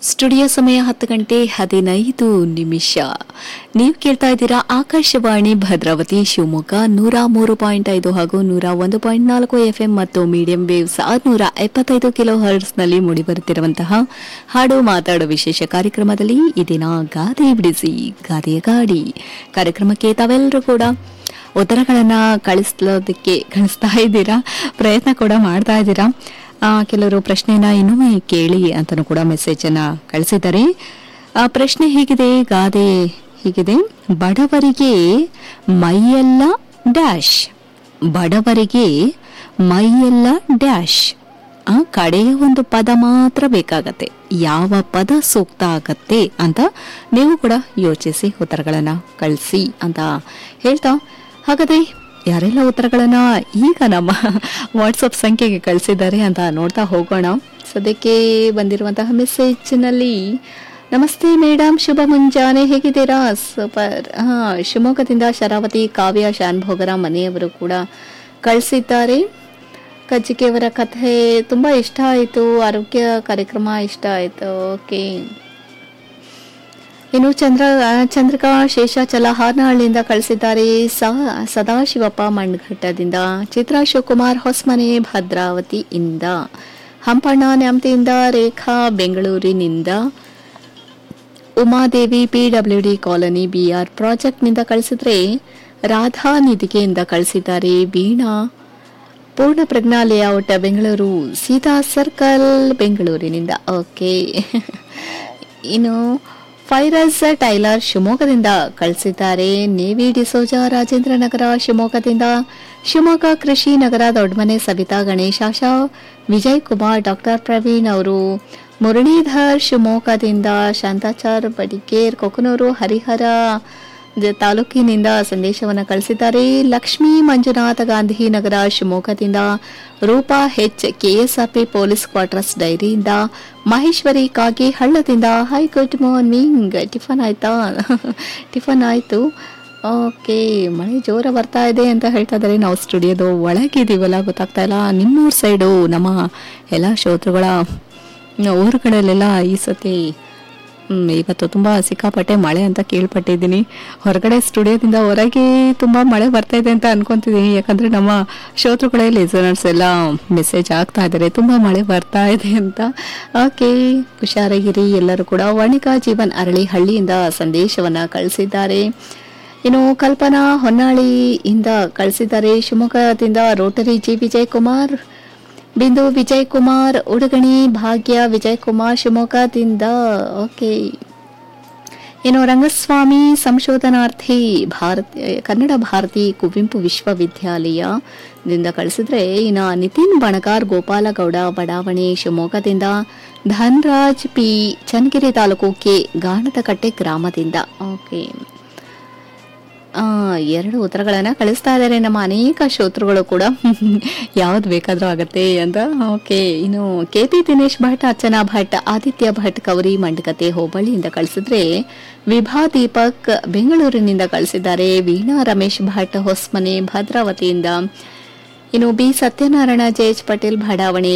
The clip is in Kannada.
ಸ್ಟುಡಿಯೋ ಸಮಯ ಹತ್ತು ಗಂಟೆ ಹದಿನೈದು ನಿಮಿಷ ನೀವು ಕೇಳ್ತಾ ಇದ್ದೀರಾ ಆಕಾಶವಾಣಿ ಭದ್ರಾವತಿ ಶಿವಮೊಗ್ಗ ನೂರ ಮೂರು ಪಾಯಿಂಟ್ ಐದು ಹಾಗೂ ನೂರ ಒಂದು ಪಾಯಿಂಟ್ ನಾಲ್ಕು ಎಫ್ಎಂ ಮತ್ತು ಮೀಡಿಯಂ ವೇವ್ಸ್ ಆರುನೂರ ಎಪ್ಪತ್ತೈದು ಕಿಲೋ ಹರ್ಟ್ಸ್ನಲ್ಲಿ ಮೂಡಿಬರುತ್ತಿರುವಂತಹ ಹಾಡು ಮಾತಾಡೋ ವಿಶೇಷ ಕಾರ್ಯಕ್ರಮದಲ್ಲಿ ಈ ದಿನ ಗಾದೆ ಬಿಡಿಸಿ ಗಾದೆಯ ಗಾಡಿ ಕಾರ್ಯಕ್ರಮಕ್ಕೆ ತಾವೆಲ್ಲರೂ ಕೂಡ ಉತ್ತರಗಳನ್ನ ಕಳಿಸ್ಲೋದಕ್ಕೆ ಕಳಿಸ್ತಾ ಇದ್ದೀರಾ ಪ್ರಯತ್ನ ಕೂಡ ಮಾಡ್ತಾ ಇದ್ದೀರಾ ಆ, ಕೆಲವರು ಪ್ರಶ್ನೆನ ಇನ್ನೊಮ್ಮೆ ಕೇಳಿ ಅಂತಲೂ ಕೂಡ ಮೆಸೇಜ್ ಅನ್ನ ಕಳಿಸಿದ್ದಾರೆ ಆ, ಪ್ರಶ್ನೆ ಹೀಗಿದೆ ಗಾದೆ ಹೀಗಿದೆ ಬಡವರಿಗೆ ಮೈಯೆಲ್ಲ ಡ್ಯಾಶ್ ಬಡವರಿಗೆ ಮೈಯೆಲ್ಲ ಡ್ಯಾಶ್ ಆ, ಕಡೆಯ ಒಂದು ಪದ ಮಾತ್ರ ಬೇಕಾಗತ್ತೆ ಯಾವ ಪದ ಸೂಕ್ತ ಆಗತ್ತೆ ಅಂತ ನೀವು ಕೂಡ ಯೋಚಿಸಿ ಉತ್ತರಗಳನ್ನ ಕಳಿಸಿ ಅಂತ ಹೇಳ್ತಾ ಹಾಗಾದ್ರೆ ಯಾರೆಲ್ಲ ಉತ್ತರಗಳನ್ನ ಈಗ ನಮ್ಮ ವಾಟ್ಸಪ್ ಸಂಖ್ಯೆಗೆ ಕಳಿಸಿದ್ದಾರೆ ಅಂತ ನೋಡ್ತಾ ಹೋಗೋಣ ಸದ್ಯಕ್ಕೆ ಬಂದಿರುವಂತಹ ಮೆಸೇಜ್ನಲ್ಲಿ ನಮಸ್ತೆ ಮೇಡಮ್ ಶುಭ ಮುಂಜಾನೆ ಹೇಗಿದ್ದೀರಾ ಸೂಪರ್ ಹಾ ಶಿವಮೊಗ್ಗದಿಂದ ಶರಾವತಿ ಕಾವ್ಯ ಶಾನ್ಭೋಗರ ಮನೆಯವರು ಕೂಡ ಕಳಿಸಿದ್ದಾರೆ ಕಜ್ಜಿಕೆಯವರ ಕಥೆ ತುಂಬ ಇಷ್ಟ ಆಯಿತು ಆರೋಗ್ಯ ಕಾರ್ಯಕ್ರಮ ಇಷ್ಟ ಆಯಿತು ಓಕೆ ಇನ್ನು ಚಂದ್ರ ಚಂದ್ರಿಕಾ ಶೇಷಾಚಲ ಹಾರ್ನಹಳ್ಳಿಯಿಂದ ಕಳಿಸಿದ್ದಾರೆ ಸ- ಸದಾಶಿವಪ್ಪ ಮಂಡ್ಘಟ್ಟದಿಂದ ಚಿತ್ರಾ ಶಿವಕುಮಾರ್ ಹೊಸಮನೆ ಭದ್ರಾವತಿಯಿಂದ ಹಂಪಣ್ಣ ನ್ಯಾಮತಿಯಿಂದ ರೇಖಾ ಬೆಂಗಳೂರಿನಿಂದ ಉಮಾದೇವಿ ಪಿಡಬ್ಲ್ಯೂಡಿ ಕಾಲನಿ ಬಿಆರ್ ಪ್ರಾಜೆಕ್ಟ್ನಿಂದ ಕಳಿಸಿದ್ರೆ ರಾಧಾ ನಿಧಿಗೆಯಿಂದ ಕಳಿಸಿದ್ದಾರೆ ವೀಣಾ ಪೂರ್ಣ ಪ್ರಜ್ಞಾ ಲೇಔಟ್ ಬೆಂಗಳೂರು ಸೀತಾ ಸರ್ಕಲ್ ಬೆಂಗಳೂರಿನಿಂದ ಓಕೆ ಇನ್ನು ಫೈರಸ್ ಟೈಲರ್ ಶಿವಮೊಗ್ಗದಿಂದ ಕಳಿಸಿದ್ದಾರೆ ನೇವಿ ಡಿಸೋಜಾ ರಾಜೇಂದ್ರ ನಗರ ಶಿವಮೊಗ್ಗದಿಂದ ಶಿವಮೊಗ್ಗ ಕೃಷಿ ನಗರ ದೊಡ್ಡಮನೆ ಸವಿತಾ ಗಣೇಶಾಶ ವಿಜಯ್ ಕುಮಾರ್ ಡಾಕ್ಟರ್ ಪ್ರವೀಣ್ ಅವರು ಮುರಳೀಧರ್ ಶಿವಮೊಗ್ಗದಿಂದ ಶಾಂತಾಚಾರ್ ಬಡಿಗೇರ್ ಕೊಕನೂರು ಹರಿಹರ ದ- ತಾಲೂಕಿನಿಂದ ಸಂದೇಶವನ್ನು ಕಳಿಸಿದ್ದಾರೆ ಲಕ್ಷ್ಮೀ ಮಂಜುನಾಥ ಗಾಂಧಿ ನಗರ ಶಿವಮೊಗ್ಗದಿಂದ Roopa H KSRP police quarters ಡೈರಿಯಿಂದ ಮಹೇಶ್ವರಿ ಕಾಗೆ ಹಳ್ಳದಿಂದ ಹೈ ಗುಡ್ ಮಾರ್ನಿಂಗ್ ಟಿಫನ್ ಆಯ್ತಾ ಟಿಫನ್ ಆಯ್ತು ಓಕೆ ಮಳೆ ಜೋರ ಬರ್ತಾ ಇದೆ ಅಂತ ಹೇಳ್ತಾ ಇದ್ದಾರೆ ನಾವು ಸ್ಟುಡಿಯೋದು ಒಳಗಿದ್ದೀವಲ್ಲ ಗೊತ್ತಾಗ್ತಾ ಇಲ್ಲ ನಿಮ್ಮೂರ್ ಸೈಡು ನಮ್ಮ ಎಲ್ಲ ಶ್ರೋತೃಗಳ ಊರುಗಳಲ್ಲೆಲ್ಲ ಈ ಸತಿ ಹ್ಮ್, ಇವತ್ತು ತುಂಬ ಸಿಕ್ಕಾಪಟ್ಟೆ ಮಳೆ ಅಂತ ಕೇಳ್ಪಟ್ಟಿದ್ದೀನಿ ಹೊರಗಡೆ ಸ್ಟುಡಿಯೋದಿಂದ ಹೊರಗೆ ತುಂಬ ಮಳೆ ಬರ್ತಾ ಇದೆ ಅಂತ ಅನ್ಕೊಂತಿದ್ದೀನಿ ಯಾಕಂದ್ರೆ ನಮ್ಮ ಶ್ರೋತೃಗಳೇ ಲಿಸನರ್ಸ್ ಎಲ್ಲ ಮೆಸೇಜ್ ಆಗ್ತಾ ಇದ್ದಾರೆ ತುಂಬ ಮಳೆ ಬರ್ತಾ ಇದೆ ಅಂತ ಓಕೆ ಹುಷಾರಾಗಿರಿ ಎಲ್ಲರೂ ಕೂಡ ವರ್ಣಿಕಾ ಜೀವನ್ ಅರಳಿ ಹಳ್ಳಿಯಿಂದ ಸಂದೇಶವನ್ನ ಕಳಿಸಿದ್ದಾರೆ ಇನ್ನು ಕಲ್ಪನಾ ಹೊನ್ನಾಳಿಯಿಂದ ಕಳಿಸಿದ್ದಾರೆ ಶಿವಮೊಗ್ಗದಿಂದ ರೋಟರಿ ಜಿ ವಿಜಯ್ ಕುಮಾರ್ ಬಿಂದು ವಿಜಯ್ ಕುಮಾರ್ ಉಡುಗಣಿ ಭಾಗ್ಯ ವಿಜಯ್ ಕುಮಾರ್ ಶಿವಮೊಗ್ಗದಿಂದ ಓಕೆ ಇನ್ನು ರಂಗಸ್ವಾಮಿ ಸಂಶೋಧನಾರ್ಥಿ ಭಾರತ ಕನ್ನಡ ಭಾರತಿ ಕುವೆಂಪು ವಿಶ್ವವಿದ್ಯಾಲಯದಿಂದ ಕಳಿಸಿದ್ರೆ ಇನ್ನು ನಿತಿನ್ ಬಣಗಾರ್ ಗೋಪಾಲಗೌಡ ಬಡಾವಣೆ ಶಿವಮೊಗ್ಗದಿಂದ ಧನ್ರಾಜ್ ಪಿ ಚನ್ನಗಿರಿ ತಾಲೂಕು ಕೆ ಗಾಣದಕಟ್ಟೆ ಗ್ರಾಮದಿಂದ ಓಕೆ ಆ, ಎರಡು ಉತ್ತರಗಳನ್ನ ಕಳಿಸ್ತಾ ಇದ್ದಾರೆ ನಮ್ಮ ಅನೇಕ ಶ್ರೋತೃಗಳು ಕೂಡ ಯಾವ್ದು ಬೇಕಾದ್ರೂ ಆಗತ್ತೆ ಅಂತ ಓಕೆ ಇನ್ನು ಕೆ ಪಿ ದಿನೇಶ್ ಭಟ್ ಅರ್ಚನಾ ಭಟ್ ಆದಿತ್ಯ ಭಟ್ ಕೌರಿ ಮಂಡಕತೆ ಹೋಬಳಿಯಿಂದ ಕಳಿಸಿದ್ರೆ ವಿಭಾ ದೀಪಕ್ ಬೆಂಗಳೂರಿನಿಂದ ಕಳಿಸಿದ್ದಾರೆ ವೀಣಾ ರಮೇಶ್ ಭಟ್ ಹೊಸ್ಮನೆ ಭದ್ರಾವತಿಯಿಂದ ಇನ್ನು B Satyanarayana J H Patel ಬಡಾವಣೆ